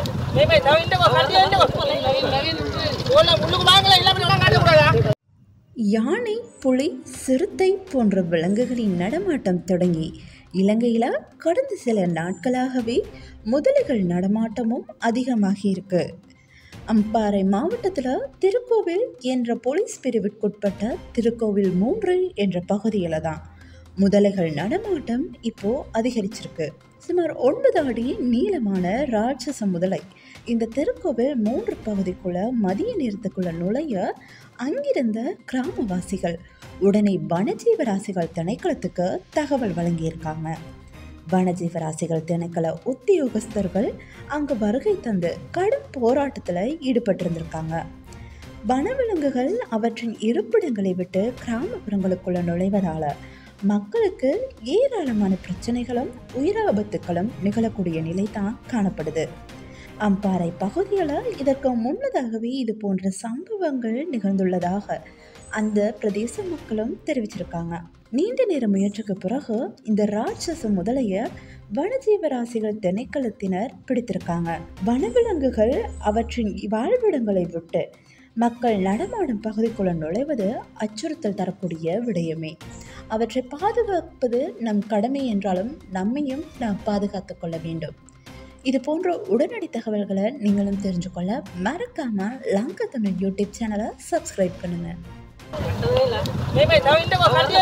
யானை புலி சிறுத்தை போன்ற விலங்குகளின் நடமாட்டம் தொடங்கி இலங்கையில் கடந்த சில நாட்களாகவே முதலைகள் நடமாட்டமும் அதிகமாகி இருக்கு அம்பாறை மாவட்டத்தில் திருக்கோவில் என்ற போலீஸ் பிரிவிற்குட்பட்ட திருக்கோவில் மூன்று என்ற பகுதியில் தான் முதலைகள் நடமாட்டம் இப்போ அதிகரிச்சிருக்கு சுமார் ஒன்பது அடி நீளமான ராட்சச முதலை இந்த திருக்கோவில் மூன்று பகுதிக்குள்ள மதிய நேரத்துக்குள்ள நுழைய அங்கிருந்த கிராமவாசிகள் உடனே வனஜீவராசிகள் திணைக்களத்துக்கு தகவல் வழங்கியிருக்காங்க வனஜீவராசிகள் திணைக்கள உத்தியோகஸ்தர்கள் அங்கு வருகை தந்து கடும் போராட்டத்தில் ஈடுபட்டிருந்திருக்காங்க வனவிலங்குகள் அவற்றின் இருப்பிடங்களை விட்டு கிராமப்புறங்களுக்குள்ள நுழைவதால மக்களுக்கு ஏராளமான பிரச்சனைகளும் உயிராபத்துக்களும் நிகழக்கூடிய நிலை தான் காணப்படுது அம்பாறை பகுதியில் இதற்கு முன்னதாகவே இது போன்ற சம்பவங்கள் நிகழ்ந்துள்ளதாக அந்த பிரதேச மக்களும் தெரிவிச்சிருக்காங்க நீண்ட நேர முயற்சிக்கு பிறகு இந்த ராட்சச முதலைய வனஜீவராசிகள் திணைக்களத்தினர் பிடித்திருக்காங்க வனவிலங்குகள் அவற்றின் வாழ்விடங்களை விட்டு மக்கள் நடமாடும் பகுதிக்குள்ள நுழைவது அச்சுறுத்தல் தரக்கூடிய விடயமே அவற்றை பாதுகாப்பது நம் கடமை என்றாலும் நம்மையும் நாம் பாதுகாத்துக் கொள்ள வேண்டும் இது போன்ற உடனடி தகவல்களை நீங்களும் தெரிஞ்சுக்கொள்ள மறக்காம லங்கா தமிழ் யூடியூப் சேனலை சப்ஸ்கிரைப் பண்ணுங்க